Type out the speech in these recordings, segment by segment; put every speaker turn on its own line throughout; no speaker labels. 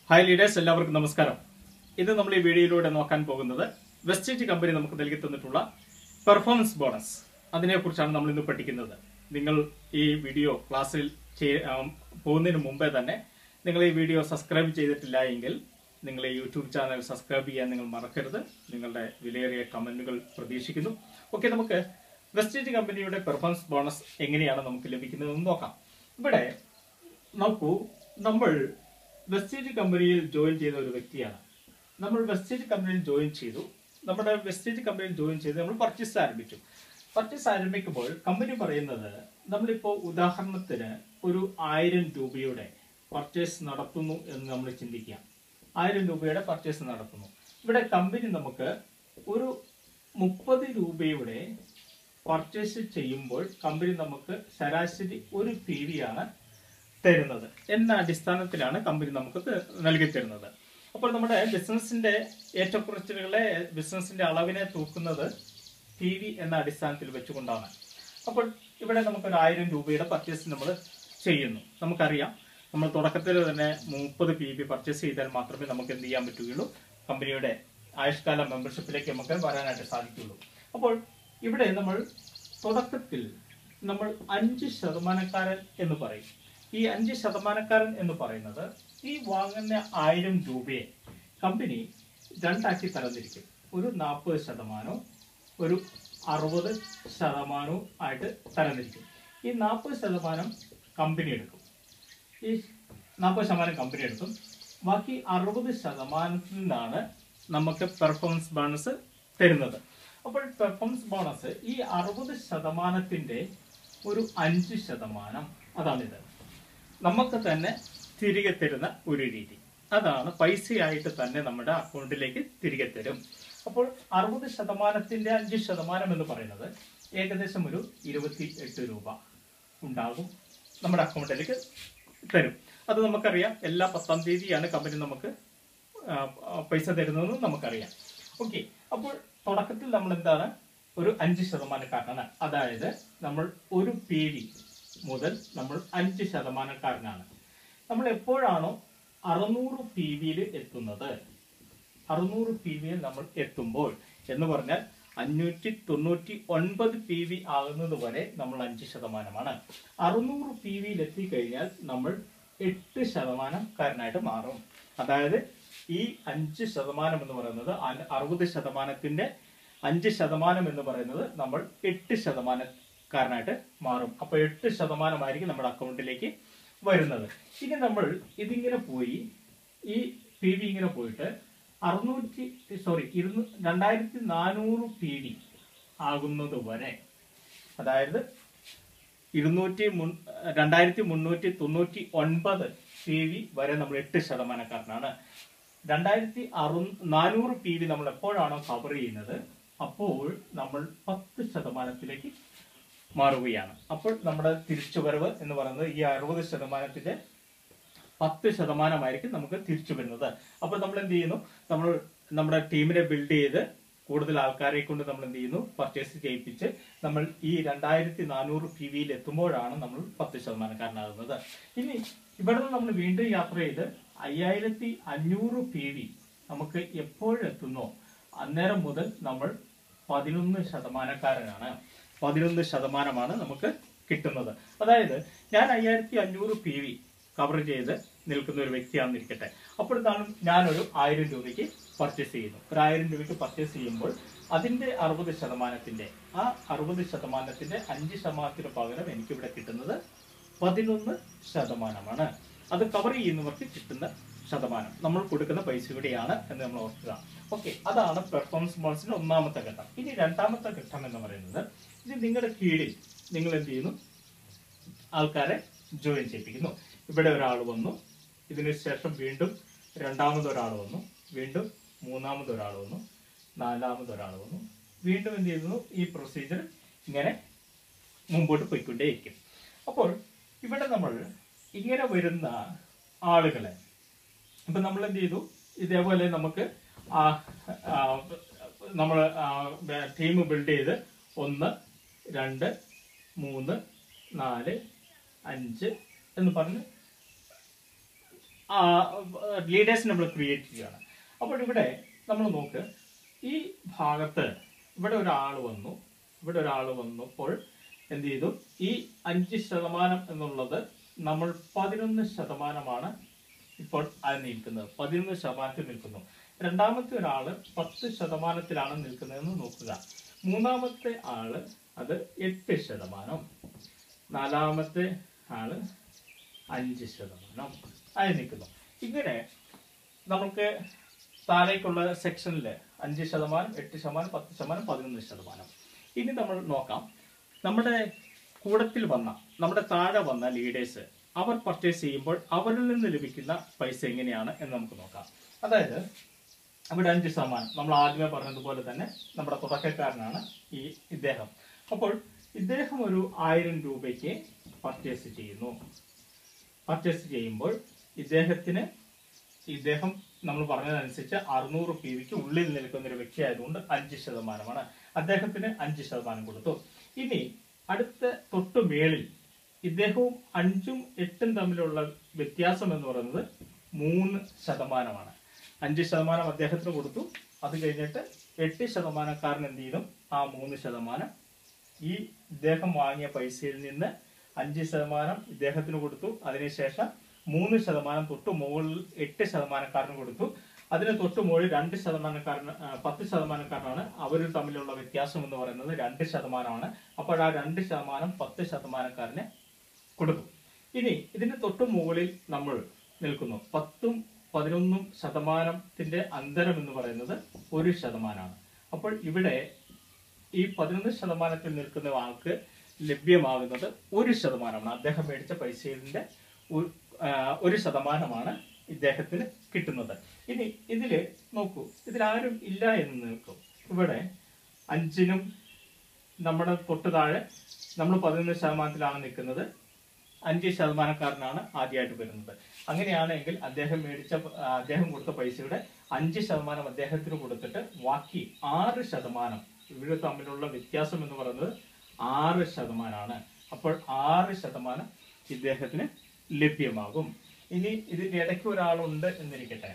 hi leaders എല്ലാവർക്കും നമസ്കാരം ഇത് നമ്മൾ ഈ വീഡിയോയിലൂടെ നോക്കാൻ പോകുന്നത് വെസ്റ്റേജ് കമ്പനി നമുക്ക് നൽകി തന്നിട്ടുള്ള പെർഫോമൻസ് ബോണസ് അതിനെക്കുറിച്ചാണ് നമ്മൾ ഇന്ന് പഠിക്കുന്നത് നിങ്ങൾ ഈ വീഡിയോ ക്ലാസ്സിൽ ചെയ്യ- ആം, പോകുന്നതിന് മുമ്പേ തന്നെ നിങ്ങൾ ഈ വീഡിയോ സബ്സ്ക്രൈബ് ചെയ്തിട്ടില്ല എങ്കിൽ നിങ്ങൾ ഈ യൂട്യൂബ് ചാനൽ സബ്സ്ക്രൈബ് ചെയ്യാൻ നിങ്ങൾ മറക്കരുത് നിങ്ങളുടെ വിലയേറിയ കമന്റുകൾ പ്രതീക്ഷിക്കുന്നു ഓക്കെ നമുക്ക് വെസ്റ്റേജ് കമ്പനിയുടെ പെർഫോമൻസ് ബോണസ് എങ്ങനെയാണ് നമുക്ക് ലഭിക്കുന്നതെന്ന് നോക്കാം ഇവിടെ നോക്കൂ നമ്മൾ വെസ്റ്റേജ് കമ്പനിയിൽ ജോയിൻ ചെയ്ത ഒരു വ്യക്തിയാണ് നമ്മൾ വെസ്റ്റേജ് കമ്പനിയിൽ ജോയിൻ ചെയ്തു നമ്മുടെ വെസ്റ്റേജ് കമ്പനിയിൽ ജോയിൻ ചെയ്ത് നമ്മൾ പർച്ചേസ് ആരംഭിച്ചു പർച്ചേസ് ആരംഭിക്കുമ്പോൾ കമ്പനി പറയുന്നത് നമ്മളിപ്പോ ഉദാഹരണത്തിന് ഒരു ആയിരം രൂപയുടെ പർച്ചേസ് നടത്തുന്നു എന്ന് നമ്മൾ ചിന്തിക്കുക ആയിരം രൂപയുടെ പർച്ചേസ് നടത്തുന്നു ഇവിടെ കമ്പനി നമുക്ക് ഒരു മുപ്പത് രൂപയുടെ പർച്ചേസ് ചെയ്യുമ്പോൾ കമ്പനി നമുക്ക് ശരാശരി ഒരു പി വി ആണ് തരുന്നത് എന്ന അടിസ്ഥാനത്തിലാണ് കമ്പനി നമുക്ക് ത- നൽകി തരുന്നത് അപ്പോൾ നമ്മുടെ ബിസിനസിന്റെ ഏറ്റക്കുറച്ചിലുകളെ ബിസിനസിന്റെ അളവിനെ തൂക്കുന്നത് പി വി എന്ന അടിസ്ഥാനത്തിൽ വെച്ചുകൊണ്ടാണ് അപ്പോൾ ഇവിടെ നമുക്ക് ഒരു ആയിരം രൂപയുടെ പർച്ചേസ് നമ്മൾ ചെയ്യുന്നു നമുക്കറിയാം നമ്മൾ തുടക്കത്തിൽ തന്നെ മുപ്പത് പി ബി പർച്ചേസ് ചെയ്താൽ മാത്രമേ നമുക്ക് എന്ത് ചെയ്യാൻ പറ്റുകയുള്ളൂ കമ്പനിയുടെ ആയുഷ്കാല മെമ്പർഷിപ്പിലേക്ക് നമുക്ക് വരാനായിട്ട് സാധിക്കുകയുള്ളൂ അപ്പോൾ ഇവിടെ നമ്മൾ തുടക്കത്തിൽ നമ്മൾ അഞ്ച് ശതമാനക്കാരൻ എന്ന് പറയും ഈ അഞ്ച് ശതമാനക്കാരൻ എന്ന് പറയുന്നത് ഈ വാങ്ങുന്ന ആയിരം രൂപയെ കമ്പനി രണ്ടാക്കി തരംതിരിക്കും ഒരു നാൽപ്പത് ശതമാനവും ഒരു അറുപത് ശതമാനവും ആയിട്ട് തരംതിരിക്കും ഈ നാൽപ്പത് ശതമാനം കമ്പനി എടുക്കും ഈ നാൽപ്പത് ശതമാനം കമ്പനി എടുക്കും ബാക്കി അറുപത് ശതമാനത്തിൽ നിന്നാണ് നമുക്ക് പെർഫോമൻസ് ബോണസ് തരുന്നത് അപ്പോൾ പെർഫോമൻസ് ബോണസ് ഈ അറുപത് ശതമാനത്തിന്റെ ഒരു അഞ്ച് ശതമാനം അതാണിത് നമുക്ക് തന്നെ തിരികെ തരുന്ന ഒരു രീതി അതാണ് പൈസയായിട്ട് തന്നെ നമ്മുടെ അക്കൗണ്ടിലേക്ക് തിരികെ തരും അപ്പോൾ അറുപത് ശതമാനത്തിന്റെ അഞ്ച് ശതമാനം എന്ന് പറയുന്നത് ഏകദേശം ഒരു ഇരുപത്തി എട്ട് രൂപ ഉണ്ടാകും നമ്മുടെ അക്കൗണ്ടിലേക്ക് തരും അത് നമുക്കറിയാം എല്ലാ പത്താം തീയതിയാണ് കമ്പനി നമുക്ക് ആ, ആ, പൈസ തരുന്നതെന്ന് നമുക്കറിയാം ഓക്കെ അപ്പോൾ തുടക്കത്തിൽ നമ്മൾ എന്താണ് ഒരു അഞ്ച് ശതമാനക്കാരനാണ് അതായത് നമ്മൾ ഒരു പി വി മുതൽ നമ്മൾ അഞ്ച് ശതമാനക്കാരനാണ് നമ്മൾ എപ്പോഴാണോ അറുന്നൂറ് പി വിയിൽ എത്തുന്നത് അറുന്നൂറ് പി വിയിൽ നമ്മൾ എത്തുമ്പോൾ എന്ന് പറഞ്ഞാൽ അഞ്ഞൂറ്റി തൊണ്ണൂറ്റി ഒൻപത് പി വി ആകുന്നത് വരെ നമ്മൾ അഞ്ച് ശതമാനമാണ് അറുന്നൂറ് പി വിയിൽ എത്തിക്കഴിഞ്ഞാൽ നമ്മൾ എട്ട് ശതമാനക്കാരനായിട്ട് മാറും അതായത് ഈ അഞ്ച് ശതമാനം എന്ന് പറയുന്നത് അ- അറുപത് ശതമാനത്തിന്റെ അഞ്ച് ശതമാനം എന്ന് പറയുന്നത് നമ്മൾ എട്ട് ശതമാനക്കാരനായിട്ട് മാറും അപ്പൊ എട്ട് ശതമാനമായിരിക്കും നമ്മുടെ അക്കൗണ്ടിലേക്ക് വരുന്നത് ഇനി നമ്മൾ ഇതിങ്ങനെ പോയി ഈ പി വി ഇങ്ങനെ പോയിട്ട് അറുന്നൂറ്റി സോറി ഇരുന്നൂ രണ്ടായിരത്തി നാനൂറ് പി വി ആകുന്നത് വരെ അതായത് ഇരുന്നൂറ്റി മുൻ- രണ്ടായിരത്തി മുന്നൂറ്റി തൊണ്ണൂറ്റി ഒൻപത് പി വി വരെ നമ്മൾ എട്ട് ശതമാനക്കാരനാണ് രണ്ടായിരത്തി അറു നാനൂറ് പി വി നമ്മൾ എപ്പോഴാണോ കവർ ചെയ്യുന്നത് അപ്പോൾ നമ്മൾ പത്ത് ശതമാനത്തിലേക്ക് മാറുകയാണ് അപ്പോൾ നമ്മുടെ തിരിച്ചുവരവ് എന്ന് പറയുന്നത് ഈ അറുപത് ശതമാനത്തിന്റെ പത്ത് ശതമാനമായിരിക്കും നമുക്ക് തിരിച്ചു വരുന്നത് അപ്പോൾ നമ്മൾ എന്ത് ചെയ്യുന്നു നമ്മൾ നമ്മുടെ ടീമിനെ ബിൽഡ് ചെയ്ത് കൂടുതൽ ആൾക്കാരെ കൊണ്ട് നമ്മൾ എന്ത് ചെയ്യുന്നു പർച്ചേസ് ചെയ്യിപ്പിച്ച് നമ്മൾ ഈ രണ്ടായിരത്തി നാനൂറ് പി വിയിൽ എത്തുമ്പോഴാണ് നമ്മൾ പത്ത് ശതമാനക്കാരനാകുന്നത് ഇനി ഇവിടെ നിന്ന് നമ്മൾ വീണ്ടും യാത്ര ചെയ്ത് അയ്യായിരത്തി അഞ്ഞൂറ് പി വി നമുക്ക് എപ്പോഴെത്തുന്നോ അന്നേരം മുതൽ നമ്മൾ പതിനൊന്ന് ശതമാനക്കാരനാണ് പതിനൊന്ന് ശതമാനമാണ് നമുക്ക് കിട്ടുന്നത് അതായത് ഞാൻ അയ്യായിരത്തി അഞ്ഞൂറ് പി വി കവർ ചെയ്ത് നിൽക്കുന്ന ഒരു വ്യക്തിയാണെന്നിരിക്കട്ടെ അപ്പോഴത്താണ് ഞാനൊരു ആയിരം രൂപയ്ക്ക് പർച്ചേസ് ചെയ്യുന്നു ഒരു ആയിരം രൂപയ്ക്ക് പർച്ചേസ് ചെയ്യുമ്പോൾ അതിന്റെ അറുപത് ശതമാനത്തിന്റെ ആ അറുപത് ശതമാനത്തിന്റെ അഞ്ച് ശതമാനത്തിന് പകരം എനിക്കിവിടെ കിട്ടുന്നത് പതിനൊന്ന് ശതമാനമാണ് അത് കവർ ചെയ്യുന്നവർക്ക് കിട്ടുന്ന ശതമാനം നമ്മൾ കൊടുക്കുന്ന പൈസയുടെയാണ് എന്ന് നമ്മൾ ഓർക്കുക ഓക്കെ അതാണ് പെർഫോമൻസ് ബോൺസിന്റെ ഒന്നാമത്തെ ഘട്ടം ഇനി രണ്ടാമത്തെ ഘട്ടം എന്ന് പറയുന്നത് ഇത് നിങ്ങളുടെ കീഴിൽ നിങ്ങൾ എന്ത് ചെയ്യുന്നു ആൾക്കാരെ ജോയിൻ ചെയ്യിപ്പിക്കുന്നു ഇവിടെ ഒരാൾ വന്നു ഇതിന് ശേഷം വീണ്ടും രണ്ടാമത് ഒരാൾ വന്നു വീണ്ടും മൂന്നാമത് ഒരാൾ വന്നു നാലാമത് ഒരാൾ വന്നു വീണ്ടും എന്ത് ചെയ്യുന്നു ഈ പ്രൊസീജിയർ ഇങ്ങനെ മുമ്പോട്ട് പോയിക്കൊണ്ടേയിരിക്കും അപ്പോൾ ഇവിടെ നമ്മൾ ഇങ്ങനെ വരുന്ന ആളുകളെ ഇപ്പൊ നമ്മൾ എന്ത് ചെയ്തു ഇതേപോലെ നമുക്ക് നമ്മൾ ടീം ബിൽഡ് ചെയ്ത് ഒന്ന് രണ്ട് മൂന്ന് നാല് അഞ്ച് എന്ന് പറഞ്ഞ് ലീഡേഴ്സിനെ നമ്മൾ ക്രിയേറ്റ് ചെയ്യുകയാണ് അപ്പോൾ ഇവിടെ നമ്മൾ നോക്ക് ഈ ഭാഗത്ത് ഇവിടെ ഒരാൾ വന്നു ഇവിടെ ഒരാൾ വന്നപ്പോൾ എന്ത് ചെയ്തു ഈ അഞ്ച് ശതമാനം എന്നുള്ളത് നമ്മൾ പതിനൊന്ന് ശതമാനമാണ് ഇപ്പോൾ അത് നിൽക്കുന്നത് പതിനൊന്ന് ശതമാനത്തിൽ നിൽക്കുന്നു രണ്ടാമത്തെ ഒരാള് പത്ത് ശതമാനത്തിലാണ് നിൽക്കുന്നതെന്ന് നോക്കുക മൂന്നാമത്തെ ആള് അത് എട്ട് ശതമാനം നാലാമത്തെ ആള് അഞ്ച് ശതമാനം ആയി നിൽക്കുന്നു ഇങ്ങനെ നമുക്ക് താഴേക്കുള്ള സെക്ഷനിൽ അഞ്ച് ശതമാനം എട്ട് ശതമാനം പത്ത് ശതമാനം പതിനൊന്ന് ശതമാനം ഇനി നമ്മൾ നോക്കാം നമ്മുടെ കൂടത്തിൽ വന്ന നമ്മുടെ താഴെ വന്ന ലീഡേഴ്സ് അവർ പർച്ചേസ് ചെയ്യുമ്പോൾ അവരിൽ നിന്ന് ലഭിക്കുന്ന പൈസ എങ്ങനെയാണ് എന്ന് നമുക്ക് നോക്കാം അതായത് അവിടെ അഞ്ച് ശതമാനം നമ്മൾ ആദ്യമേ പറഞ്ഞതുപോലെ തന്നെ നമ്മുടെ തുടക്കക്കാരനാണ് ഈ ഇദ്ദേഹം അപ്പോൾ ഇദ്ദേഹം ഒരു ആയിരം രൂപയ്ക്ക് പർച്ചേസ് ചെയ്യുന്നു പർച്ചേസ് ചെയ്യുമ്പോൾ ഇദ്ദേഹത്തിന് ഇദ്ദേഹം നമ്മൾ പറഞ്ഞതനുസരിച്ച് അറുന്നൂറ് പി വിക്ക് ഉള്ളിൽ നിൽക്കുന്ന ഒരു വ്യക്തി ആയതുകൊണ്ട് അഞ്ച് ശതമാനമാണ് അദ്ദേഹത്തിന് അഞ്ച് ശതമാനം കൊടുത്തു ഇനി അടുത്ത തൊട്ടു മേളിൽ ഇദ്ദേഹവും അഞ്ചും എട്ടും തമ്മിലുള്ള വ്യത്യാസം എന്ന് പറയുന്നത് മൂന്ന് ശതമാനമാണ് അഞ്ച് ശതമാനം അദ്ദേഹത്തിന് കൊടുത്തു അത് കഴിഞ്ഞിട്ട് എട്ട് ശതമാനക്കാരൻ എന്ത് ചെയ്തു ആ മൂന്ന് ശതമാനം ഈ ഇദ്ദേഹം വാങ്ങിയ പൈസയിൽ നിന്ന് അഞ്ച് ശതമാനം ഇദ്ദേഹത്തിന് കൊടുത്തു അതിനുശേഷം മൂന്ന് ശതമാനം തൊട്ട് മുകളിൽ എട്ട് ശതമാനക്കാരന് കൊടുത്തു അതിന് തൊട്ട് മുകളിൽ രണ്ട് ശതമാനക്കാരൻ ആ, പത്ത് ശതമാനക്കാരനാണ് അവർ തമ്മിലുള്ള വ്യത്യാസം എന്ന് പറയുന്നത് രണ്ട് ശതമാനമാണ് അപ്പോൾ ആ രണ്ട് ശതമാനം പത്ത് ശതമാനക്കാരന് കൊടുക്കും ഇനി ഇതിന്റെ തൊട്ട് മുകളിൽ നമ്മൾ നിൽക്കുന്നു പത്തും പതിനൊന്നും ശതമാനത്തിന്റെ അന്തരം എന്ന് പറയുന്നത് ഒരു ശതമാനമാണ് അപ്പോൾ ഇവിടെ ഈ പതിനൊന്ന് ശതമാനത്തിൽ നിൽക്കുന്ന ആൾക്ക് ലഭ്യമാകുന്നത് ഒരു ശതമാനമാണ് അദ്ദേഹം മേടിച്ച പൈസയുടെ ഒരു ആ, ഒരു ശതമാനമാണ് ഇദ്ദേഹത്തിന് കിട്ടുന്നത് ഇനി ഇതില് നോക്കൂ ഇതിലാരും ഇല്ല എന്ന് നിൽക്കും ഇവിടെ അഞ്ചിനും നമ്മുടെ തൊട്ട് താഴെ നമ്മൾ പതിനൊന്ന് ശതമാനത്തിലാണ് നിൽക്കുന്നത് അഞ്ച് ശതമാനക്കാരനാണ് ആദ്യമായിട്ട് വരുന്നത് അങ്ങനെയാണെങ്കിൽ അദ്ദേഹം മേടിച്ച ആ, അദ്ദേഹം കൊടുത്ത പൈസയുടെ അഞ്ച് ശതമാനം അദ്ദേഹത്തിന് കൊടുത്തിട്ട് ബാക്കി ആറ് ശതമാനം ഇവര് തമ്മിലുള്ള വ്യത്യാസം എന്ന് പറയുന്നത് ആറ് ശതമാനമാണ് അപ്പോൾ ആറ് ശതമാനം ഇദ്ദേഹത്തിന് ലഭ്യമാകും ഇനി ഇതിന്റെ ഇടയ്ക്ക് ഒരാളുണ്ട് എന്നിരിക്കട്ടെ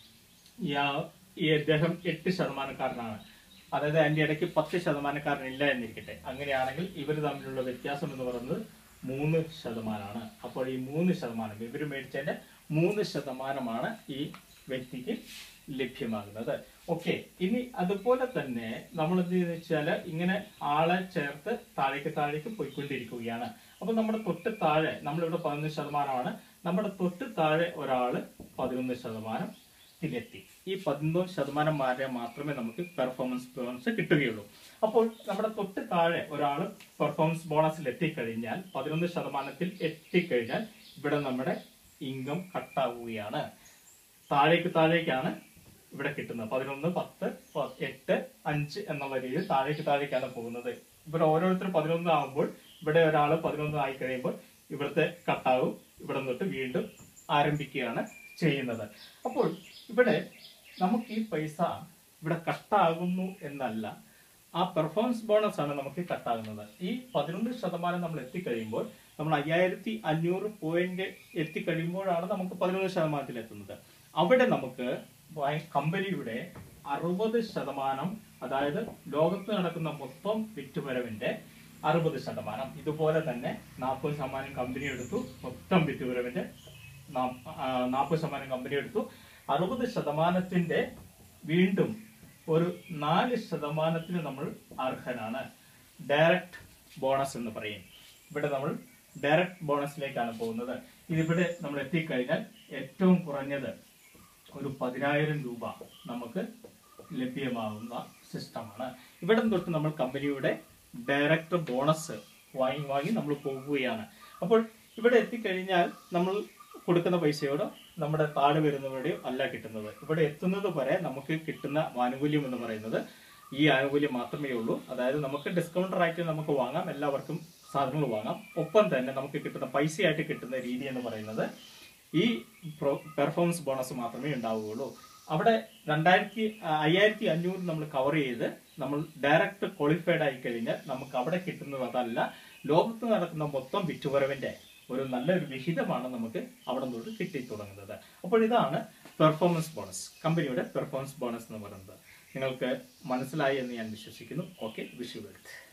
ഈ ആ- ഈ അദ്ദേഹം എട്ട് ശതമാനക്കാരനാണ് അതായത് അതിന്റെ ഇടയ്ക്ക് പത്ത് ശതമാനക്കാരനില്ല എന്നിരിക്കട്ടെ അങ്ങനെയാണെങ്കിൽ ഇവർ തമ്മിലുള്ള വ്യത്യാസം എന്ന് പറയുന്നത് മൂന്ന് ശതമാനമാണ് അപ്പോൾ ഈ മൂന്ന് ശതമാനം ഇവർ മേടിച്ചതിന്റെ മൂന്ന് ശതമാനമാണ് ഈ വ്യക്തിക്ക് ലഭ്യമാകുന്നത് ഓക്കെ ഇനി അതുപോലെ തന്നെ നമ്മൾ എന്ത് ചെയ്യുന്ന വെച്ചാല് ഇങ്ങനെ ആളെ ചേർത്ത് താഴേക്ക് താഴേക്ക് പോയിക്കൊണ്ടിരിക്കുകയാണ് അപ്പൊ നമ്മുടെ തൊട്ട് താഴെ നമ്മളിവിടെ പതിനൊന്ന് ശതമാനമാണ് നമ്മുടെ തൊട്ട് താഴെ ഒരാള് പതിനൊന്ന് ശതമാനം ത്തിലെത്തി ഈ പതിനൊന്ന് ശതമാനം വരെ മാത്രമേ നമുക്ക് പെർഫോമൻസ് ബോണസ് കിട്ടുകയുള്ളൂ അപ്പോൾ നമ്മുടെ തൊട്ട് താഴെ ഒരാൾ പെർഫോമൻസ് ബോണസിൽ എത്തിക്കഴിഞ്ഞാൽ പതിനൊന്ന് ശതമാനത്തിൽ എത്തിക്കഴിഞ്ഞാൽ ഇവിടെ നമ്മുടെ ഇൻകം കട്ടാവുകയാണ് താഴേക്ക് താഴേക്കാണ് ഇവിടെ കിട്ടുന്നത് പതിനൊന്ന് പത്ത് പ- എട്ട് അഞ്ച് എന്നുള്ള രീതിയിൽ താഴേക്ക് താഴേക്കാണ് പോകുന്നത് ഇവിടെ ഓരോരുത്തർ പതിനൊന്ന് ആകുമ്പോൾ ഇവിടെ ഒരാൾ പതിനൊന്ന് ആയി കഴിയുമ്പോൾ ഇവിടുത്തെ കട്ടാവും ഇവിടെ തൊട്ട് വീണ്ടും ആരംഭിക്കുകയാണ് ചെയ്യുന്നത് അപ്പോൾ ഇവിടെ നമുക്ക് ഈ പൈസ ഇവിടെ കട്ടാകുന്നു എന്നല്ല ആ പെർഫോമൻസ് ബോണസ് ആണ് നമുക്ക് കട്ടാകുന്നത് ഈ പതിനൊന്ന് ശതമാനം നമ്മൾ എത്തിക്കഴിയുമ്പോൾ നമ്മൾ അയ്യായിരത്തി അഞ്ഞൂറ് പോയിന്റ് എത്തിക്കഴിയുമ്പോഴാണ് നമുക്ക് പതിനൊന്ന് ശതമാനത്തിൽ എത്തുന്നത് അവിടെ നമുക്ക് വ- കമ്പനിയുടെ അറുപത് ശതമാനം അതായത് ലോകത്ത് നടക്കുന്ന മൊത്തം വിറ്റുവരവിന്റെ അറുപത് ശതമാനം ഇതുപോലെ തന്നെ നാൽപ്പത് ശതമാനം കമ്പനി എടുത്തു മൊത്തം വിറ്റുവരവിന്റെ നാൽപ്പത് ശതമാനം കമ്പനി എടുത്തു അറുപത് ശതമാനത്തിന്റെ വീണ്ടും ഒരു നാല് ശതമാനത്തിന് നമ്മൾ അർഹനാണ് ഡയറക്റ്റ് ബോണസ് എന്ന് പറയും ഇവിടെ നമ്മൾ ഡയറക്റ്റ് ബോണസിലേക്കാണ് പോകുന്നത് ഇതിവിടെ നമ്മൾ എത്തിക്കഴിഞ്ഞാൽ ഏറ്റവും കുറഞ്ഞത് ഒരു പതിനായിരം രൂപ നമുക്ക് ലഭ്യമാകുന്ന സിസ്റ്റമാണ് ഇവിടെ തൊട്ട് നമ്മൾ കമ്പനിയുടെ ഡയറക്റ്റ് ബോണസ് വാങ്ങി വാങ്ങി നമ്മൾ പോകുകയാണ് അപ്പോൾ ഇവിടെ എത്തിക്കഴിഞ്ഞാൽ നമ്മൾ കൊടുക്കുന്ന പൈസയോട് നമ്മുടെ താഴെ വരുന്നവരുടെയോ അല്ല കിട്ടുന്നത് ഇവിടെ എത്തുന്നത് വരെ നമുക്ക് കിട്ടുന്ന ആനുകൂല്യം എന്ന് പറയുന്നത് ഈ ആനുകൂല്യം മാത്രമേ ഉള്ളൂ അതായത് നമുക്ക് ഡിസ്കൗണ്ടർ ആയിട്ട് നമുക്ക് വാങ്ങാം എല്ലാവർക്കും സാധനങ്ങൾ വാങ്ങാം ഒപ്പം തന്നെ നമുക്ക് കിട്ടുന്ന പൈസയായിട്ട് കിട്ടുന്ന രീതി എന്ന് പറയുന്നത് ഈ പെർഫോമൻസ് ബോണസ് മാത്രമേ ഉണ്ടാവുകയുള്ളൂ അവിടെ രണ്ടായിരത്തി അയ്യായിരത്തി അഞ്ഞൂറ് നമ്മൾ കവർ ചെയ്ത് നമ്മൾ ഡയറക്റ്റ് ക്വാളിഫൈഡ് ആയി കഴിഞ്ഞാൽ നമുക്ക് അവിടെ കിട്ടുന്നത് അതല്ല ലോകത്ത് നടക്കുന്ന മൊത്തം വിറ്റുവരവിന്റെ ഒരു നല്ലൊരു വിഹിതമാണ് നമുക്ക് അവിടെ നിന്നോട് കിട്ടി തുടങ്ങുന്നത് അപ്പോൾ ഇതാണ് പെർഫോമൻസ് ബോണസ് കമ്പനിയുടെ പെർഫോമൻസ് ബോണസ് എന്ന് പറയുന്നത് നിങ്ങൾക്ക് മനസ്സിലായി എന്ന് ഞാൻ വിശ്വസിക്കുന്നു ഓക്കെ വിഷ് യു വെൽത്ത്